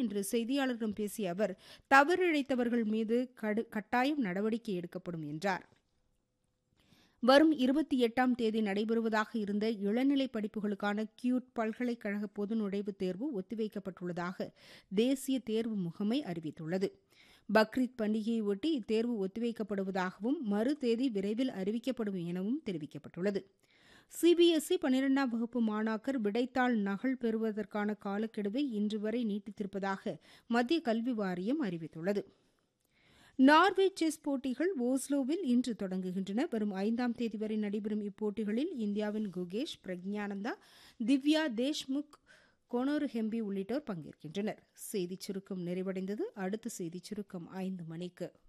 இன்று செய்தியாளர்களிடம் பேசிய அவர் தவறிழைத்தவர்கள் மீது கடு கட்டாயம் நடவடிக்கை எடுக்கப்படும் என்றார் வரும் இருபத்தி எட்டாம் தேதி நடைபெறுவதாக இருந்த இளநிலை படிப்புகளுக்கான கியூட் பல்கலைக்கழக பொது நுழைவுத் தேர்வு ஒத்திவைக்கப்பட்டுள்ளதாக தேசிய தேர்வு முகமை அறிவித்துள்ளது பக்ரீத் பண்டிகையை ஒட்டி இத்தேர்வு ஒத்திவைக்கப்படுவதாகவும் மறு தேதி விரைவில் அறிவிக்கப்படும் எனவும் தெரிவிக்கப்பட்டுள்ளது சிபிஎஸ்இ பனிரெண்டாம் வகுப்பு மாணாக்கர் விடைத்தாள் நகல் பெறுவதற்கான காலக்கெடுவை இன்று வரை நீட்டித்திருப்பதாக மத்திய கல்வி வாரியம் அறிவித்துள்ளது நார்வே செஸ் போட்டிகள் ஓஸ்லோவில் இன்று தொடங்குகின்றன வரும் ஐந்தாம் தேதி வரை நடைபெறும் இப்போட்டிகளில் இந்தியாவின் குகேஷ் பிரக்ஞானந்தா திவ்யா தேஷ்முக் கோனோரு ஹெம்பி உள்ளிட்டோர் பங்கேற்கின்றனர் செய்திச் சுருக்கம் நிறைவடைந்தது அடுத்த செய்திச் சுருக்கம் ஐந்து மணிக்கு